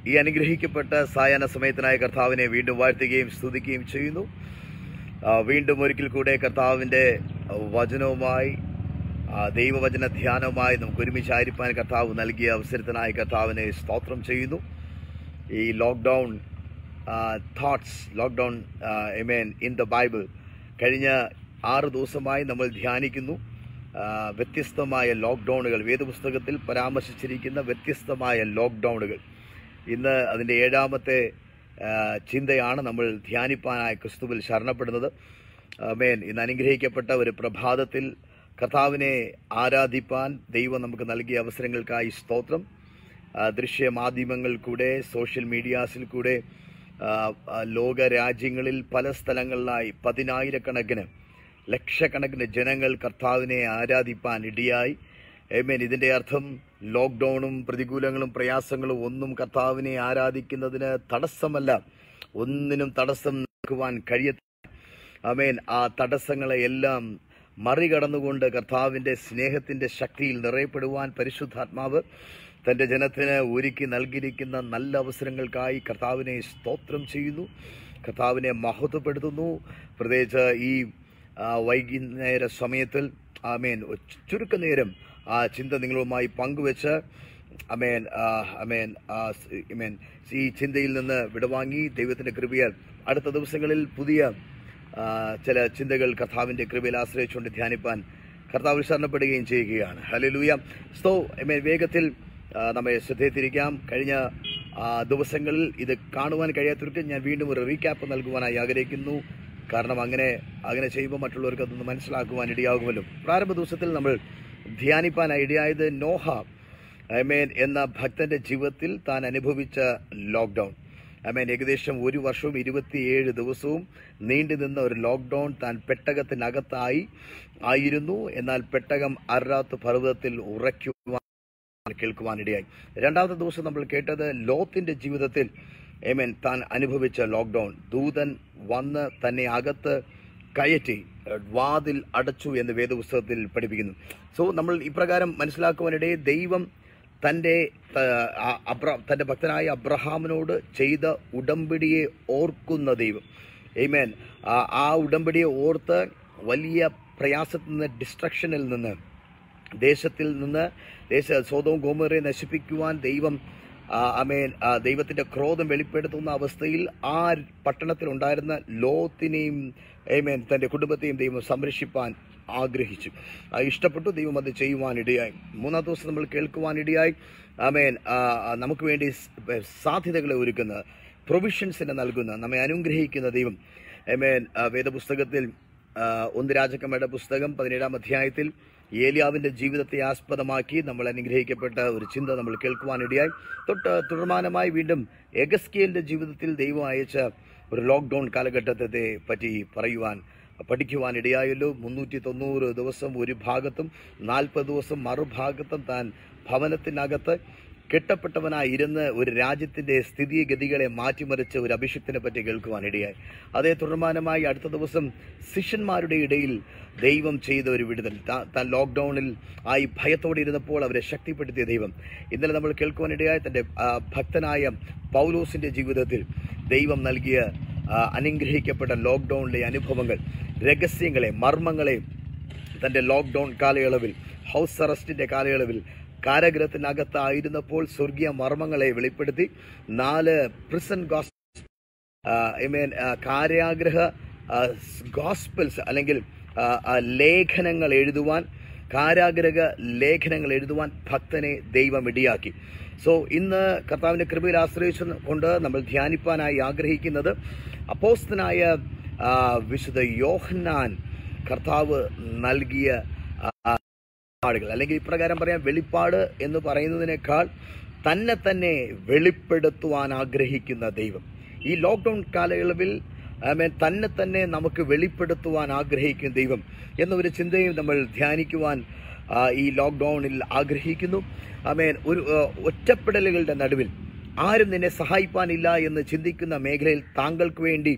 ഈ അനുഗ്രഹിക്കപ്പെട്ട സായാഹ്ന സമയത്തിനായ കർത്താവിനെ വീണ്ടും വാഴ്ത്തുകയും സ്തുതിക്കുകയും ചെയ്യുന്നു ആ, വീണ്ടും ഒരിക്കൽ കൂടെ കർത്താവിൻ്റെ വചനവുമായി ആ, ദൈവവചന ധ്യാനവുമായി നമുക്ക് ഒരുമിച്ച് ആയിരിക്കാൻ കർത്താവ് നൽകിയ അവസരത്തിനായി കർത്താവിനെ സ്തോത്രം ചെയ്യുന്നു ഈ lockdown thoughts lockdown a man in the Bible കഴിഞ്ഞ ആറ് ദിവസമായി നമ്മൾ ധ്യാനിക്കുന്നു ആ, വ്യത്യസ്തമായ ലോക്ക്ഡൗണുകൾ വേദപുസ്തകത്തിൽ പരാമർശിച്ചിരിക്കുന്ന വ്യത്യസ്തമായ ലോക്ക്ഡൗണുകൾ ഇന്ന് അതിൻ്റെ ഏഴാമത്തെ ആ, ചിന്തയാണ് നമ്മൾ ധ്യാനിപ്പാനായി ക്രിസ്തുവിൽ ശരണപ്പെടുന്നത് മേൻ ഇന്ന് അനുഗ്രഹിക്കപ്പെട്ട ഒരു പ്രഭാതത്തിൽ കർത്താവിനെ ആരാധിപ്പാൻ ദൈവം നമുക്ക് നൽകിയ അവസരങ്ങൾക്കായി സ്തോത്രം ആ, ദൃശ്യ മാധ്യമങ്ങൾ കൂടെ സോഷ്യൽ മീഡിയാസിൽ കൂടെ ആ, ആ, ലോക രാജ്യങ്ങളിൽ പല സ്ഥലങ്ങളിലായി പതിനായിരക്കണക്കിന് ലക്ഷക്കണക്കിന് ജനങ്ങൾ കർത്താവിനെ ആരാധിപ്പാൻ ഇടിയായി ഏമേൻ ഇതിൻ്റെ അർത്ഥം ലോക്ക്ഡൗണും പ്രതികൂലങ്ങളും പ്രയാസങ്ങളും ഒന്നും കർത്താവിനെ ആരാധിക്കുന്നതിന് തടസ്സമല്ല ഒന്നിനും തടസ്സം നിൽക്കുവാൻ കഴിയ അമേൻ ആ തടസ്സങ്ങളെ എല്ലാം മറികടന്നുകൊണ്ട് കർത്താവിൻ്റെ സ്നേഹത്തിൻ്റെ ശക്തിയിൽ നിറയപ്പെടുവാൻ പരിശുദ്ധാത്മാവ് തൻ്റെ ജനത്തിന് ഒരുക്കി നൽകിയിരിക്കുന്ന നല്ല അവസരങ്ങൾക്കായി കർത്താവിനെ സ്തോത്രം ചെയ്യുന്നു കർത്താവിനെ മഹത്വപ്പെടുത്തുന്നു പ്രത്യേകിച്ച് ഈ ആ, വൈകുന്നേര സമയത്തിൽ ആമേൻ ചുരുക്കനേരം ആ ചിന്ത നിങ്ങളുമായി പങ്കുവെച്ച് അമേൻ ആ, അമേൻ ആ, സ്- അമേൻ ഈ ചിന്തയിൽ നിന്ന് വിടവാങ്ങി ദൈവത്തിൻ്റെ കൃപയാൽ അടുത്ത ദിവസങ്ങളിൽ പുതിയ ആ, ചില ചിന്തകൾ കർത്താവിൻ്റെ കൃപയിൽ ആശ്രയിച്ചുകൊണ്ട് ധ്യാനിപ്പാൻ കർത്താവ് ശരണപ്പെടുകയും ചെയ്യുകയാണ് ഹലലൂയ സ്തോ എമേ വേഗത്തിൽ ആ, നമ്മെ ശ്രദ്ധയെത്തിരിക്കാം കഴിഞ്ഞ ആ, ദിവസങ്ങളിൽ ഇത് കാണുവാൻ കഴിയാത്തവർക്ക് ഞാൻ വീണ്ടും ഒരു റീക്യാപ്പ് നൽകുവാനായി ആഗ്രഹിക്കുന്നു കാരണം അങ്ങനെ അങ്ങനെ ചെയ്യുമ്പോൾ മറ്റുള്ളവർക്ക് അതൊന്ന് മനസ്സിലാക്കുവാൻ ഇടയാകുമല്ലോ പ്രാരംഭ ദിവസത്തിൽ നമ്മൾ ധ്യാനിപ്പാനായി ഇടയായത് നോഹ അമേൻ എന്ന ഭക്തന്റെ ജീവിതത്തിൽ താൻ അനുഭവിച്ച ലോക്ക്ഡൗൺ അമേൻ ഏകദേശം ഒരു വർഷവും ഇരുപത്തിയേഴ് ദിവസവും നീണ്ടു നിന്ന ഒരു ലോക്ക്ഡൗൺ താൻ പെട്ടകത്തിനകത്തായി ആയിരുന്നു എന്നാൽ പെട്ടകം അറാത്ത് പർവ്വതത്തിൽ ഉറയ്ക്കുവാൻ കേൾക്കുവാനിടയായി രണ്ടാമത്തെ ദിവസം നമ്മൾ കേട്ടത് ലോത്തിന്റെ ജീവിതത്തിൽ ഏമൻ താൻ അനുഭവിച്ച ലോക്ക്ഡൗൺ ദൂതൻ വന്ന് തന്നെ അകത്ത് കയറ്റി ഏഹ്, വാതിൽ അടച്ചു എന്ന് വേദപുസ്തകത്തിൽ പഠിപ്പിക്കുന്നു സോ നമ്മൾ ഇപ്രകാരം മനസ്സിലാക്കുവാനിടയെ ദൈവം തൻ്റെ ത- ആ- അബ്ര തൻ്റെ ഭക്തനായ അബ്രഹാമിനോട് ചെയ്ത ഉടമ്പടിയെ ഓർക്കുന്ന ദൈവം ഏമേൻ ആ- ആ ഉടമ്പടിയെ ഓർത്ത് വലിയ പ്രയാസത്തിൽ നിന്ന് ഡിസ്ട്രക്ഷനിൽ നിന്ന് ദേശത്തിൽ നിന്ന് ദേശ സ്വതവും ഗോമറെ നശിപ്പിക്കുവാൻ ദൈവം ആ, അമേൻ ആ, ദൈവത്തിന്റെ ക്രോധം വെളിപ്പെടുത്തുന്ന അവസ്ഥയിൽ ആ പട്ടണത്തിൽ ഉണ്ടായിരുന്ന ലോത്തിനെയും ഏമേൻ തന്റെ കുടുംബത്തെയും ദൈവം സംരക്ഷിപ്പാൻ ആഗ്രഹിച്ചു ആ, ഇഷ്ടപ്പെട്ടു ദൈവം അത് ചെയ്യുവാനിടയായി മൂന്നാം ദിവസം നമ്മൾ കേൾക്കുവാനിടയായി ആമേൻ ആ, ആ, നമുക്ക് വേണ്ടി സ്- സാധ്യതകളെ ഒരുക്കുന്ന പ്രൊവിഷൻസിനെ നൽകുന്ന നമ്മെ അനുഗ്രഹിക്കുന്ന ദൈവം ഏമേൻ ആ, വേദപുസ്തകത്തിൽ ആ, ഒന്ന് രാജക്കമ്മയുടെ പുസ്തകം പതിനേഴാം അധ്യായത്തിൽ ഏലിയാവിന്റെ ജീവിതത്തെ ആസ്പദമാക്കി നമ്മൾ അനുഗ്രഹിക്കപ്പെട്ട ഒരു ചിന്ത നമ്മൾ കേൾക്കുവാനിടയായി തൊട്ട് തുടർമാനമായി വീണ്ടും എഗസ്കിയലിന്റെ ജീവിതത്തിൽ ദൈവം അയച്ച ഒരു ലോക്ക്ഡൗൺ കാലഘട്ടത്തെ പറ്റി പറയുവാൻ പഠിക്കുവാൻ ഇടയായല്ലോ മുന്നൂറ്റി തൊണ്ണൂറ് ദിവസം ഒരു ഭാഗത്തും നാൽപ്പത് ദിവസം മറുഭാഗത്തും താൻ ഭവനത്തിനകത്ത് കെട്ടപ്പെട്ടവനായി ഇരുന്ന് ഒരു രാജ്യത്തിന്റെ സ്ഥിതിഗതികളെ മാറ്റിമറിച്ച ഒരു അഭിഷിക്തനെ പറ്റി കേൾക്കുവാൻ ഇടയായി അതേ തുടർമാനമായി അടുത്ത ദിവസം ശിഷ്യന്മാരുടെ ഇടയിൽ ദൈവം ചെയ്ത ഒരു വിടുതൽ താ- താൻ ലോക്ക്ഡൌണിൽ ആയി ഭയത്തോടെ ഇരുന്നപ്പോൾ അവരെ ശക്തിപ്പെടുത്തിയ ദൈവം ഇന്നലെ നമ്മൾ കേൾക്കുവാനിടയായി തന്റെ ആ, ഭക്തനായ പൗലോസിന്റെ ജീവിതത്തിൽ ദൈവം നൽകിയ ആ, അനുഗ്രഹിക്കപ്പെട്ട ലോക്ക്ഡൌണിലെ അനുഭവങ്ങൾ രഹസ്യങ്ങളെ മർമ്മങ്ങളെ തന്റെ ലോക്ക്ഡൗൺ കാലയളവിൽ ഹൗസ് അറസ്റ്റിന്റെ കാലയളവിൽ കാരാഗ്രഹത്തിനകത്തായിരുന്നപ്പോൾ സ്വർഗീയ മർമ്മങ്ങളെ വെളിപ്പെടുത്തി നാല് പ്രിസൺ ഗോസ് മീൻ കാരാഗ്രഹ ഗോസ്പൽസ് അല്ലെങ്കിൽ ആ, ആ, ലേഖനങ്ങൾ എഴുതുവാൻ കാരാഗ്രഹ ലേഖനങ്ങൾ എഴുതുവാൻ ഭക്തനെ ദൈവം ഇടിയാക്കി സോ ഇന്ന് കർത്താവിന്റെ കൃപയിൽ ആശ്രയിച്ചു കൊണ്ട് നമ്മൾ ധ്യാനിപ്പാനായി ആഗ്രഹിക്കുന്നത് അപ്പോസ്തനായ ആ, വിശുദ്ധ യോഹന്നാൻ കർത്താവ് നൽകിയ ആ, വെളിപ്പാടുകൾ അല്ലെങ്കിൽ ഇപ്രകാരം പറയാം വെളിപ്പാട് എന്ന് പറയുന്നതിനേക്കാൾ തന്നെ തന്നെ വെളിപ്പെടുത്തുവാൻ ആഗ്രഹിക്കുന്ന ദൈവം ഈ ലോക്ക്ഡൗൺ കാലയളവിൽ ആമേൻ തന്നെ തന്നെ നമുക്ക് വെളിപ്പെടുത്തുവാൻ ആഗ്രഹിക്കുന്ന ദൈവം എന്ന ഒരു ചിന്തയും നമ്മൾ ധ്യാനിക്കുവാൻ ആ, ഈ ലോക്ക്ഡൗണിൽ ആഗ്രഹിക്കുന്നു ആമേൻ ഒരു ആ, ഒറ്റപ്പെടലുകളുടെ നടുവിൽ ആരും നിന്നെ സഹായിപ്പാനില്ല എന്ന് ചിന്തിക്കുന്ന മേഖലയിൽ താങ്കൾക്ക് വേണ്ടി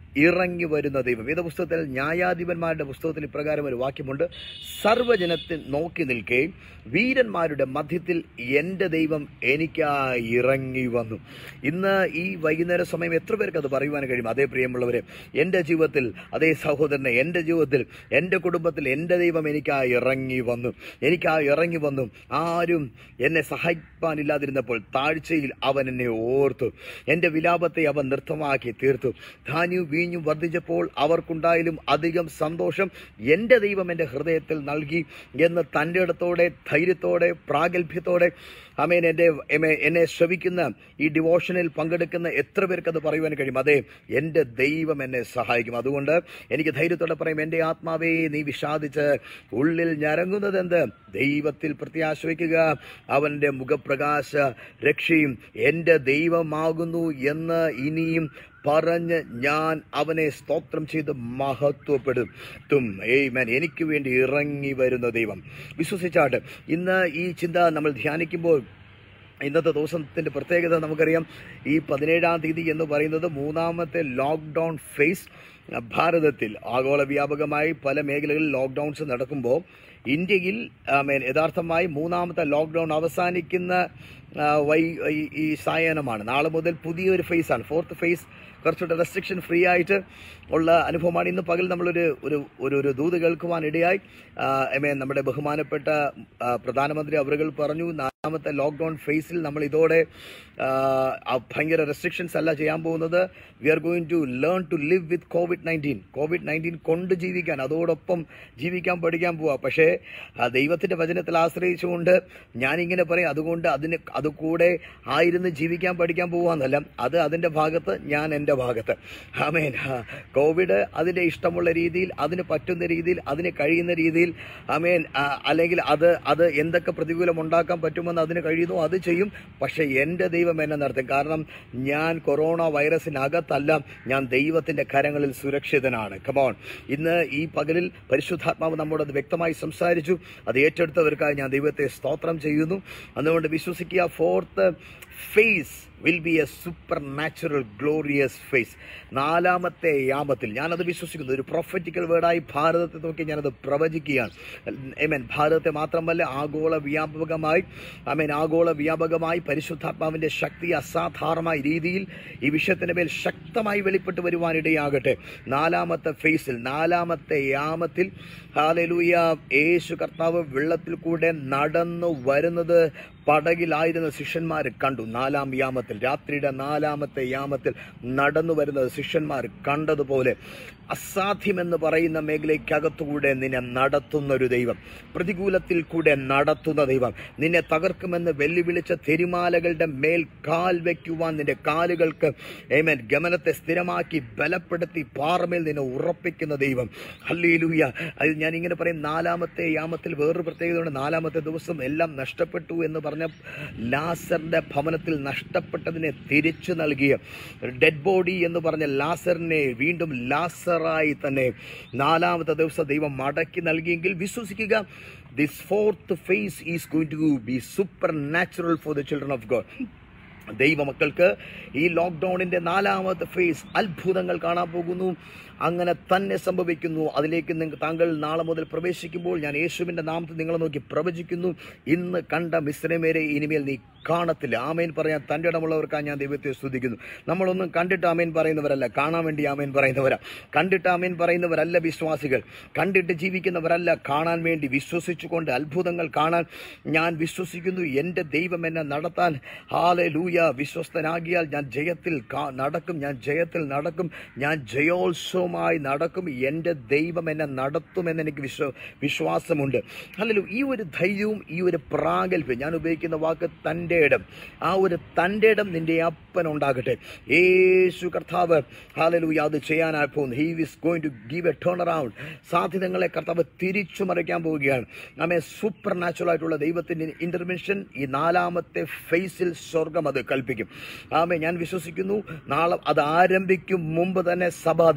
ഇറങ്ങി വരുന്ന ദൈവം വേദപുസ്തകത്തിൽ ന്യായാധിപന്മാരുടെ പുസ്തകത്തിൽ ഇപ്രകാരം ഒരു വാക്യമുണ്ട് സർവ്വജനത്തിൽ നോക്കി നിൽക്കെ വീരന്മാരുടെ മധ്യത്തിൽ എൻ്റെ ദൈവം എനിക്കായി ഇറങ്ങി വന്നു ഇന്ന് ഈ വൈകുന്നേര സമയം എത്ര പേർക്ക് അത് പറയുവാൻ കഴിയും അതേ പ്രിയമുള്ളവരെ എൻ്റെ ജീവിതത്തിൽ അതേ സഹോദരനെ എൻ്റെ ജീവിതത്തിൽ എൻ്റെ കുടുംബത്തിൽ എൻ്റെ ദൈവം എനിക്കായി ഇറങ്ങി വന്നു എനിക്കായി ഇറങ്ങി വന്നു ആരും എന്നെ സഹായിപ്പാനില്ലാതിരുന്നപ്പോൾ താഴ്ചയിൽ അവൻ എന്നെ ഓർത്തു എൻ്റെ വിലാപത്തെ അവൻ നൃത്തമാക്കി തീർത്തു ധാന്യവും വീഞ്ഞും വർദ്ധിച്ചപ്പോൾ അവർക്കുണ്ടായാലും അധികം സന്തോഷം എൻ്റെ ദൈവം എൻ്റെ ഹൃദയത്തിൽ നൽകി എന്ന് തൻ്റെ ഇടത്തോടെ ധൈര്യത്തോടെ പ്രാഗൽഭ്യത്തോടെ അമേൻ എൻ്റെ എമേ- എന്നെ ശ്രവിക്കുന്ന ഈ ഡിവോഷനിൽ പങ്കെടുക്കുന്ന എത്ര പേർക്ക് അത് പറയുവാൻ കഴിയും അതെ എൻ്റെ ദൈവം എന്നെ സഹായിക്കും അതുകൊണ്ട് എനിക്ക് ധൈര്യത്തോടെ പറയും എൻ്റെ ആത്മാവേ നീ വിഷാദിച്ച് ഉള്ളിൽ ഞരങ്ങുന്നത് എന്ത് ദൈവത്തിൽ പ്രത്യാശ വയ്ക്കുക അവൻ്റെ മുഖപ്രകാശ രക്ഷയും എൻ്റെ ദൈവമാകുന്നു എന്ന് ഇനിയും പറഞ്ഞ് ഞാൻ അവനെ സ്തോത്രം ചെയ്ത് മഹത്വപ്പെടുത്തും ഏയ്മൻ എനിക്ക് വേണ്ടി ഇറങ്ങി വരുന്ന ദൈവം വിശ്വസിച്ചാട്ട് ഇന്ന് ഈ ചിന്ത നമ്മൾ ധ്യാനിക്കുമ്പോൾ ഇന്നത്തെ ദിവസത്തിൻ്റെ പ്രത്യേകത നമുക്കറിയാം ഈ പതിനേഴാം തീയതി എന്ന് പറയുന്നത് മൂന്നാമത്തെ ലോക്ക്ഡൗൺ ഫേസ് ഭാരതത്തിൽ ആഗോള വ്യാപകമായി പല മേഖലകളിൽ ലോക്ക്ഡൗൺസ് നടക്കുമ്പോൾ ഇന്ത്യയിൽ മീൻ യഥാർത്ഥമായി മൂന്നാമത്തെ ലോക്ക്ഡൗൺ അവസാനിക്കുന്ന ആ, വൈ ഈ- ഈ സായാഹ്നമാണ് നാളെ മുതൽ പുതിയൊരു ഫേസാണ് ഫോർത്ത് ഫേസ് കുറച്ചുകൂടെ റെസ്ട്രിക്ഷൻ ഫ്രീ ആയിട്ട് ഉള്ള അനുഭവമാണ് ഇന്ന് പകൽ നമ്മളൊരു ഒരു ഒരു ഒരു ദൂത് കേൾക്കുവാൻ ഇടയായി ആ, I mean, നമ്മുടെ ബഹുമാനപ്പെട്ട ആ, പ്രധാനമന്ത്രി അവരുകൾ പറഞ്ഞു നാലാമത്തെ ലോക്ക്ഡൗൺ ഫേസിൽ നമ്മൾ ഇതോടെ ആ, ആ ഭയങ്കര റെസ്ട്രിക്ഷൻസ് അല്ല ചെയ്യാൻ പോകുന്നത് we are going to learn to live with COVID nineteen COVID nineteen കൊണ്ട് ജീവിക്കാൻ അതോടൊപ്പം ജീവിക്കാൻ പഠിക്കാൻ പോവാ പക്ഷേ ആ, ദൈവത്തിന്റെ വചനത്തിൽ ആശ്രയിച്ചുകൊണ്ട് ഞാനിങ്ങനെ പറയും അതുകൊണ്ട് അതിന് അത് കൂടെ ആയിരുന്ന് ജീവിക്കാൻ പഠിക്കാൻ പോവാന്നല്ല അത് അതിന്റെ ഭാഗത്ത് ഞാൻ എൻ്റെ ഭാഗത്ത് ആമേൻ ആ, കോവിഡ് അതിന്റെ ഇഷ്ടമുള്ള രീതിയിൽ അതിന് പറ്റുന്ന രീതിയിൽ അതിന് കഴിയുന്ന രീതിയിൽ ആമേൻ ആ, അല്ലെങ്കിൽ അത് അത് എന്തൊക്കെ പ്രതികൂലം ഉണ്ടാക്കാൻ പറ്റുമെന്ന് അതിന് കഴിയുന്നു അത് ചെയ്യും പക്ഷെ എൻ്റെ ദൈവം എന്നെ നടത്തും കാരണം ഞാൻ കൊറോണ വൈറസിനകത്തല്ല ഞാൻ ദൈവത്തിന്റെ കരങ്ങളിൽ സുരക്ഷിതനാണ് കമോൺ ഇന്ന് ഈ പകലിൽ പരിശുദ്ധാത്മാവ് നമ്മോട് അത് വ്യക്തമായി സംസാരിച്ചു അത് ഏറ്റെടുത്തവർക്കായി ഞാൻ ദൈവത്തെ സ്തോത്രം ചെയ്യുന്നു അതുകൊണ്ട് വിശ്വസിക്കുക fourth phase will be a supernatural glorious phase നാലാമത്തെ യാമത്തിൽ ഞാനത് വിശ്വസിക്കുന്നു ഒരു പ്രൊഫറ്റിക്കൽ വേർഡായി ഭാരതത്തെ നോക്കി ഞാനത് പ്രവചിക്കുകയാണ് ഐമീൻ ഭാരതത്തെ മാത്രമല്ല ആഗോള വ്യാപകമായി ഐമീൻ ആഗോള വ്യാപകമായി പരിശുദ്ധാത്മാവിന്റെ ശക്തി അസാധാരണമായ രീതിയിൽ ഈ വിഷയത്തിന്റെ മേൽ ശക്തമായി വെളിപ്പെട്ട് വരുവാനിടയാകട്ടെ നാലാമത്തെ ഫേസിൽ നാലാമത്തെ യാമത്തിൽ ഹാലലൂയ യേശു കർത്താവ് വെള്ളത്തിൽ കൂടെ നടന്നു വരുന്നത് പടകിലായിരുന്ന ശിഷ്യന്മാർ കണ്ടു നാലാം യാമത്തിൽ രാത്രിയുടെ നാലാമത്തെ യാമത്തിൽ നടന്നു വരുന്നത് ശിഷ്യന്മാർ കണ്ടതുപോലെ അസാധ്യമെന്ന് പറയുന്ന മേഖലയ്ക്കകത്തുകൂടെ നിന്നെ നടത്തുന്ന ഒരു ദൈവം പ്രതികൂലത്തിൽ കൂടെ നടത്തുന്ന ദൈവം നിന്നെ തകർക്കുമെന്ന് വെല്ലുവിളിച്ച തെരുമാലകളുടെ മേൽ കാൽ വയ്ക്കുവാൻ നിന്റെ കാലുകൾക്ക് ഏമൻ ഗമനത്തെ സ്ഥിരമാക്കി ബലപ്പെടുത്തി പാറമേൽ നിന്നെ ഉറപ്പിക്കുന്ന ദൈവം ഹല്ലേലൂയ അത് ഞാൻ ഇങ്ങനെ പറയും നാലാമത്തെ യാമത്തിൽ വേറൊരു പ്രത്യേകതയുണ്ട് നാലാമത്തെ ദിവസം എല്ലാം നഷ്ടപ്പെട്ടു എന്ന് പറഞ്ഞ ലാസറിന്റെ ഭവനത്തിൽ നഷ്ടപ്പെട്ടതിനെ തിരിച്ചു നൽകിയ ഡെഡ് ബോഡി എന്ന് പറഞ്ഞ ലാസറിനെ വീണ്ടും ലാസറായി തന്നെ നാലാമത്തെ ദിവസം ദൈവം മടക്കി നൽകിയെങ്കിൽ വിശ്വസിക്കുക this fourth phase is going to be supernatural for the children of God ദൈവമക്കൾക്ക് ഈ ലോക്ക്ഡൗണിന്റെ നാലാമത്തെ ഫേസ് അത്ഭുതങ്ങൾ കാണാൻ പോകുന്നു അങ്ങനെ തന്നെ സംഭവിക്കുന്നു അതിലേക്ക് നിങ്ങൾ താങ്കൾ നാളെ മുതൽ പ്രവേശിക്കുമ്പോൾ ഞാൻ യേശുവിന്റെ നാമത്തിൽ നിങ്ങളെ നോക്കി പ്രവചിക്കുന്നു ഇന്ന് കണ്ട മിശ്രമേരെ ഇനിമേൽ നീ കാണത്തില്ല ആമേൻ പറയാൻ തൻ്റെ ഇടമുള്ളവർക്കാണ് ഞാൻ ദൈവത്തെ സ്തുതിക്കുന്നു നമ്മളൊന്നും കണ്ടിട്ട് ആമേൻ പറയുന്നവരല്ല കാണാൻ വേണ്ടി ആമേൻ പറയുന്നവരാ കണ്ടിട്ട് ആമേൻ പറയുന്നവരല്ല വിശ്വാസികൾ കണ്ടിട്ട് ജീവിക്കുന്നവരല്ല കാണാൻ വേണ്ടി വിശ്വസിച്ചുകൊണ്ട് അത്ഭുതങ്ങൾ കാണാൻ ഞാൻ വിശ്വസിക്കുന്നു എൻ്റെ ദൈവം എന്നെ നടത്താൻ ഹാലെ ലൂയ വിശ്വസ്തനാകിയാൽ ഞാൻ ജയത്തിൽ കാ- നടക്കും ഞാൻ ജയത്തിൽ നടക്കും ഞാൻ ജയോത്സവമായി നടക്കും എൻ്റെ ദൈവം എന്നെ നടത്തുമെന്ന് എനിക്ക് വിശ്വ വിശ്വാസമുണ്ട് അല്ലല്ലോ ഈ ഒരു ധൈര്യവും ഈ ഒരു പ്രാഗൽഭ്യം ഞാൻ ഉപയോഗിക്കുന്ന വാക്ക് തൻ്റെ ഇടം ആ ഒരു തൻ്റെ ഇടം നിന്റെ അപ്പൻ ഉണ്ടാകട്ടെ യേശു കർത്താവ് ഹാലലൂയ അത് ചെയ്യാനായി പോകുന്നു he is going to give a turnaround സാധ്യതകളെ കർത്താവ് തിരിച്ചു മറിക്കാൻ പോവുകയാണ് നമ്മെ സൂപ്പർ നാച്ചുറൽ ആയിട്ടുള്ള ദൈവത്തിൻ്റെ ഇന്റർവെൻഷൻ ഈ നാലാമത്തെ ഫേസിൽ സ്വർഗം അത് കൽപ്പിക്കും ആമേ ഞാൻ വിശ്വസിക്കുന്നു നാളെ അത് ആരംഭിക്കും മുമ്പ് തന്നെ സഭ അത് പ്രഖ്യാപിക്കും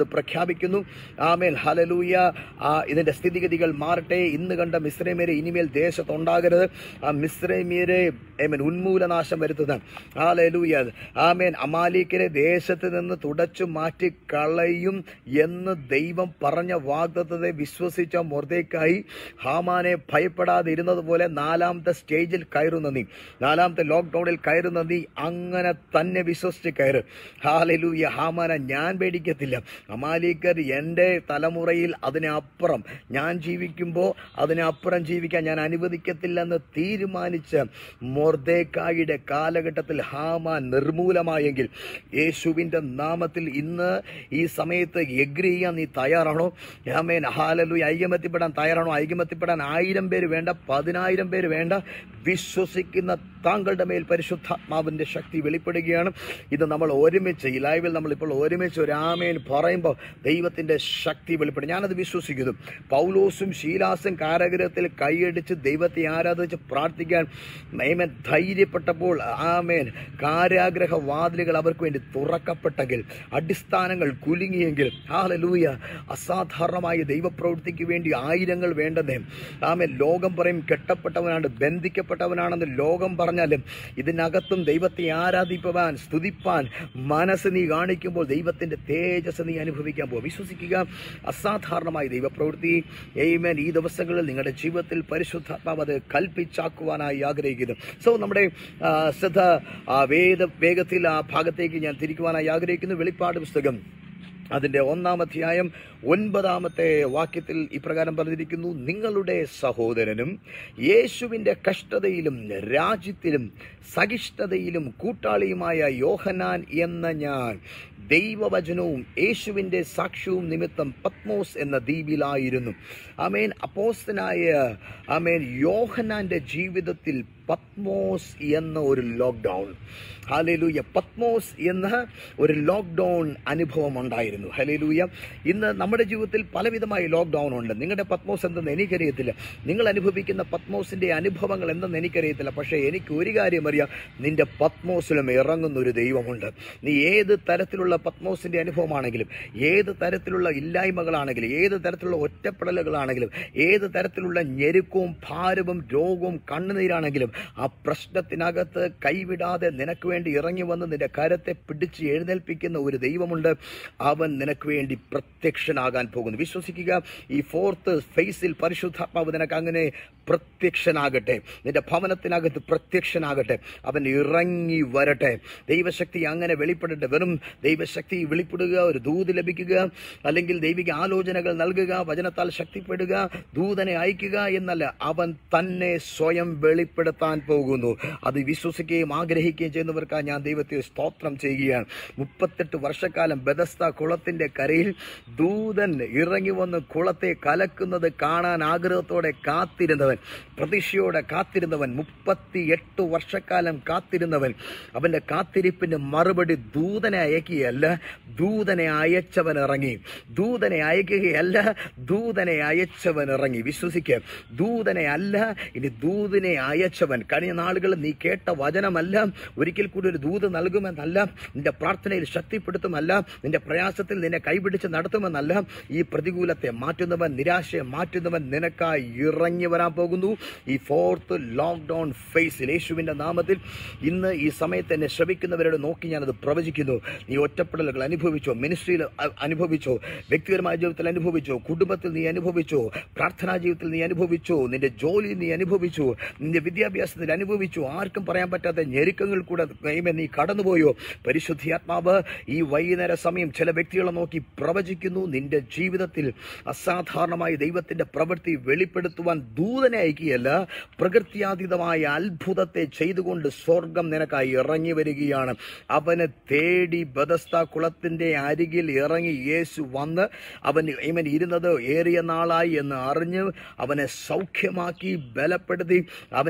പ്രഖ്യാപിക്കുന്നു ആമേൻ ഹലലൂയ ആ ഇതിന്റെ സ്ഥിതിഗതികൾ മാറട്ടെ ഇന്ന് കണ്ട മിശ്രമേരെ ഇനിമേൽ ദേശത്തുണ്ടാകരുത് ആ മിശ്രമീരെ ഏമൻ ഉന്മൂലനാശം വരുത്തുന്ന ഹാലലൂയ ആമേൻ അമാലിക്കരെ ദേശത്ത് നിന്ന് തുടച്ചു മാറ്റി കളയും എന്ന് ദൈവം പറഞ്ഞ വാഗ്ദത്തത്തെ വിശ്വസിച്ച മൊർദേക്കായി ഹാമാനെ ഭയപ്പെടാതെ ഇരുന്നത് പോലെ നാലാമത്തെ സ്റ്റേജിൽ കയറുന്ന നീ നാലാമത്തെ ലോക്ക്ഡൌണിൽ കയറുന്ന നീ അങ്ങനെ തന്നെ വിശ്വസിച്ച് കയറ് ഹാലലൂയ ഹാമാന ഞാൻ പേടിക്കത്തില്ല അമാലിക്കർ എൻ്റെ തലമുറയിൽ അതിനപ്പുറം ഞാൻ ജീവിക്കുമ്പോൾ അതിനപ്പുറം ജീവിക്കാൻ ഞാൻ അനുവദിക്കത്തില്ലെന്ന് തീരുമാനിച്ച് മൊർദേക്കായുടെ കാലഘട്ടത്തിൽ ഹാമാൻ നിർമൂലമായെങ്കിൽ യേശുവിൻ്റെ നാമത്തിൽ ഇന്ന് ഈ സമയത്ത് എഗ്രി ചെയ്യാൻ നീ തയ്യാറാണോ ആമേൻ ഹാലലു ഐകമത്യപ്പെടാൻ തയ്യാറാണോ ഐകമത്യപ്പെടാൻ ആയിരം പേര് വേണ്ട പതിനായിരം പേര് വേണ്ട വിശ്വസിക്കുന്ന താങ്കളുടെ മേൽ പരിശുദ്ധാത്മാവിന്റെ ശക്തി വെളിപ്പെടുകയാണ് ഇത് നമ്മൾ ഒരുമിച്ച് ഈ ലൈവിൽ നമ്മളിപ്പോൾ ഒരുമിച്ച് ഒരു ആമേൻ പറയുമ്പോൾ ദൈവത്തിന്റെ ശക്തി വെളിപ്പെടും ഞാനത് വിശ്വസിക്കുന്നു പൗലോസും ശീലാസും കാരാഗ്രഹത്തിൽ കൈയടിച്ച് ദൈവത്തെ ആരാധിച്ച് പ്രാർത്ഥിക്കാൻ മേമൻ ധൈര്യപ്പെട്ടപ്പോൾ ആമേൻ കാരാഗ്രഹ വാതിലുകൾ അവർക്ക് വേണ്ടി തുറക്കപ്പെട്ടെങ്കിൽ അടിസ്ഥാനങ്ങൾ കുലുങ്ങിയെങ്കിൽ ഹാലലൂയ അസാധാരണമായ ദൈവപ്രവൃത്തിക്ക് വേണ്ടി ആയിരങ്ങൾ വേണ്ടതേ ആമേൻ ലോകം പറയും കെട്ടപ്പെട്ടവനാണ് ബന്ധിക്കപ്പെട്ടവനാണെന്ന് ലോകം പറഞ്ഞാലും ഇതിനകത്തും ദൈവത്തെ ആരാധിപ്പവാൻ സ്തുതിപ്പാൻ മനസ്സ് നീ കാണിക്കുമ്പോൾ ദൈവത്തിന്റെ തേജസ് നീ അനുഭവിക്കാൻ പോകും വിശ്വസിക്കുക അസാധാരണമായ ദൈവപ്രവൃത്തി എയ്മേൻ ഈ ദിവസങ്ങളിൽ നിങ്ങളുടെ ജീവിതത്തിൽ പരിശുദ്ധാത്മാവ് അത് കൽപ്പിച്ചാക്കുവാനായി ആഗ്രഹിക്കുന്നു സോ നമ്മുടെ ആ, ശ്രദ്ധ ആ, വേദ വേഗത്തിൽ ആ ഭാഗത്തേക്ക് ഞാൻ തിരിക്കുവാനായി ആഗ്രഹിക്കുന്നു വെളിപ്പാട് പുസ്തകം അതിന്റെ ഒന്നാം അധ്യായം ഒൻപതാമത്തെ വാക്യത്തിൽ ഇപ്രകാരം പറഞ്ഞിരിക്കുന്നു നിങ്ങളുടെ സഹോദരനും യേശുവിന്റെ കഷ്ടതയിലും രാജ്യത്തിലും സഹിഷ്ണുതയിലും കൂട്ടാളിയുമായ യോഹനാൻ എന്ന ഞാൻ ദൈവവചനവും യേശുവിന്റെ സാക്ഷ്യവും നിമിത്തം പത്മോസ് എന്ന ദ്വീപിലായിരുന്നു അമേൻ അപ്പോസ്തനായ അമേൻ യോഹനാന്റെ ജീവിതത്തിൽ പത്മോസ് എന്ന ഒരു ലോക്ക്ഡൗൺ ഹലേലൂയ പത്മോസ് എന്ന ഒരു ലോക്ക്ഡൗൺ അനുഭവം ഉണ്ടായിരുന്നു ഹലേലൂയ ഇന്ന് നമ്മുടെ ജീവിതത്തിൽ പലവിധമായ ലോക്ക്ഡൗൺ ഉണ്ട് നിങ്ങളുടെ പത്മോസ് എന്തെന്ന് എനിക്കറിയത്തില്ല നിങ്ങൾ അനുഭവിക്കുന്ന പത്മോസിന്റെ അനുഭവങ്ങൾ എന്തെന്ന് എനിക്കറിയത്തില്ല പക്ഷേ എനിക്ക് ഒരു കാര്യം അറിയാം നിന്റെ പത്മോസിലും ഇറങ്ങുന്ന ഒരു ദൈവമുണ്ട് നീ ഏത് തരത്തിലുള്ള പത്മോസിന്റെ അനുഭവമാണെങ്കിലും ഏത് തരത്തിലുള്ള ഇല്ലായ്മകളാണെങ്കിലും ഏത് തരത്തിലുള്ള ഒറ്റപ്പെടലുകളാണെങ്കിലും ഏത് തരത്തിലുള്ള ഞെരുക്കവും ഭാരവും രോഗവും കണ്ണുനീരാണെങ്കിലും ആ പ്രശ്നത്തിനകത്ത് കൈവിടാതെ നിനക്ക് വേണ്ടി ഇറങ്ങി വന്ന് നിന്റെ കരത്തെ പിടിച്ച് എഴുന്നേൽപ്പിക്കുന്ന ഒരു ദൈവമുണ്ട് അവൻ നിനക്ക് വേണ്ടി പ്രത്യക്ഷനാകാൻ പോകുന്നു വിശ്വസിക്കുക ഈ ഫോർത്ത് ഫേസിൽ പരിശുദ്ധാത്മാവ് നിനക്ക് അങ്ങനെ പ്രത്യക്ഷനാകട്ടെ നിന്റെ ഭവനത്തിനകത്ത് പ്രത്യക്ഷനാകട്ടെ അവൻ ഇറങ്ങി വരട്ടെ ദൈവശക്തി അങ്ങനെ വെളിപ്പെടട്ടെ വെറും ദൈവശക്തി വെളിപ്പെടുക ഒരു ദൂത് ലഭിക്കുക അല്ലെങ്കിൽ ദൈവിക ആലോചനകൾ നൽകുക വചനത്താൽ ശക്തിപ്പെടുക ദൂതനെ അയക്കുക എന്നല്ല അവൻ തന്നെ സ്വയം വെളിപ്പെടുത്താൻ പോകുന്നു അത് വിശ്വസിക്കുകയും ആഗ്രഹിക്കുകയും ചെയ്യുന്നവർക്കായി ഞാൻ ദൈവത്തെ സ്തോത്രം ചെയ്യുകയാണ് മുപ്പത്തെട്ട് വർഷക്കാലം ബദസ്ത കുളത്തിന്റെ കരയിൽ ദൂതൻ ഇറങ്ങി വന്ന് കുളത്തെ കലക്കുന്നത് കാണാൻ ആഗ്രഹത്തോടെ കാത്തിരുന്നവൻ പ്രതീക്ഷയോടെ കാത്തിരുന്നവൻ മുപ്പത്തി എട്ട് വർഷക്കാലം കാത്തിരുന്നവൻ അവന്റെ കാത്തിരിപ്പിന് മറുപടി ദൂതനെ അയക്കുകയല്ല ദൂതനെ അയച്ചവൻ ഇറങ്ങി ദൂതനെ അയക്കുകയല്ല ദൂതനെ അയച്ചവൻ ഇറങ്ങി വിശ്വസിക്കുക ദൂതനെ അല്ല ഇനി ദൂതിനെ അയച്ചവൻ കഴിഞ്ഞ നാളുകളിൽ നീ കേട്ട വചനമല്ല ഒരിക്കൽ കൂടി ഒരു ദൂത് നൽകുമെന്നല്ല നിന്റെ പ്രാർത്ഥനയിൽ ശക്തിപ്പെടുത്തുമല്ല നിന്റെ പ്രയാസത്തിൽ നിന്നെ കൈപിടിച്ച് നടത്തുമെന്നല്ല ഈ പ്രതികൂലത്തെ മാറ്റുന്നവൻ നിരാശയെ മാറ്റുന്നവൻ നിനക്കായി ഇറങ്ങി വരാൻ പോകുന്നു ഈ ഫോർത്ത് ലോക്ക്ഡൗൺ ഫേസിൽ യേശുവിന്റെ നാമത്തിൽ ഇന്ന് ഈ സമയത്ത് എന്നെ ശ്രമിക്കുന്നവരോട് നോക്കി ഞാനത് പ്രവചിക്കുന്നു നീ ഒറ്റപ്പെടലുകൾ അനുഭവിച്ചോ മിനിസ്ട്രിയിൽ അ- അനുഭവിച്ചോ വ്യക്തിപരമായ ജീവിതത്തിൽ അനുഭവിച്ചോ കുടുംബത്തിൽ നീ അനുഭവിച്ചോ പ്രാർത്ഥനാ ജീവിതത്തിൽ നീ അനുഭവിച്ചോ നിന്റെ ജോലിയിൽ നീ അനുഭവിച്ചോ നിന്റെ വിദ്യാഭ്യാസത്തിൽ അനുഭവിച്ചോ ആർക്കും പറയാൻ പറ്റാത്ത ഞെരുക്കങ്ങൾ കൂടെ ദൈവമേ നീ കടന്നുപോയോ പരിശുദ്ധിയാത്മാവ് ഈ വൈകുന്നേര സമയം ചില വ്യക്തികളെ നോക്കി പ്രവചിക്കുന്നു നിന്റെ ജീവിതത്തിൽ അസാധാരണമായ ദൈവത്തിന്റെ പ്രവൃത്തി വെളിപ്പെടുത്തുവാൻ ദൂതനെ അയക്കുകയല്ല പ്രകൃത്യാതീതമായ അത്ഭുതത്തെ ചെയ്തുകൊണ്ട് സ്വർഗം നിനക്കായി ഇറങ്ങി വരികയാണ് അവനെ തേടി ബദസ്ത കുളത്തിന്റെ അരികിൽ ഇറങ്ങി യേശു വന്ന് അവൻ ഇവൻ ഇരുന്നത് ഏറിയ നാളായി എന്ന് അറിഞ്ഞ് അവനെ സൗഖ്യമാക്കി ബലപ്പെടുത്തി അവനെ കിട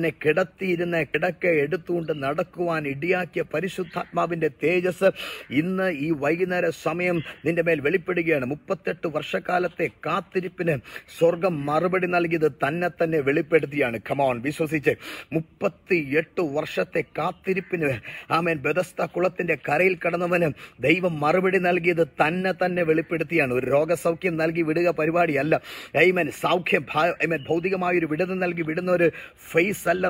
കിടത്തിയിരുന്ന കിടക്ക എടുത്തുകൊണ്ട് നടക്കുവാൻ ഇടിയാക്കിയ പരിശുദ്ധാത്മാവിന്റെ തേജസ് ഇന്ന് ഈ വൈകുന്നേര സമയം നിന്റെ മേൽ വെളിപ്പെടുകയാണ് മുപ്പത്തെട്ട് വർഷക്കാലത്തെ കാത്തിരിപ്പിന് സ്വർഗം മറുപടി നൽകിയത് തന്നെ തന്നെ വെളിപ്പെടുത്തിയാണ് കമോൺ വിശ്വസിച്ച് മുപ്പത്തി എട്ട് വർഷത്തെ കാത്തിരിപ്പിന് ആമേൻ ബദസ്ത കുളത്തിന്റെ കരയിൽ കടന്നവന് ദൈവം മറുപടി നൽകിയത് തന്നെ തന്നെ വെളിപ്പെടുത്തിയാണ് ഒരു രോഗസൗഖ്യം നൽകി വിടുക പരിപാടിയല്ല ഐമൻ സൗഖ്യം ഭ- ഐമൻ ഭൗതികമായ ഒരു വിടുതൽ നൽകി വിടുന്ന ഒരു ഫേസ് അല്ല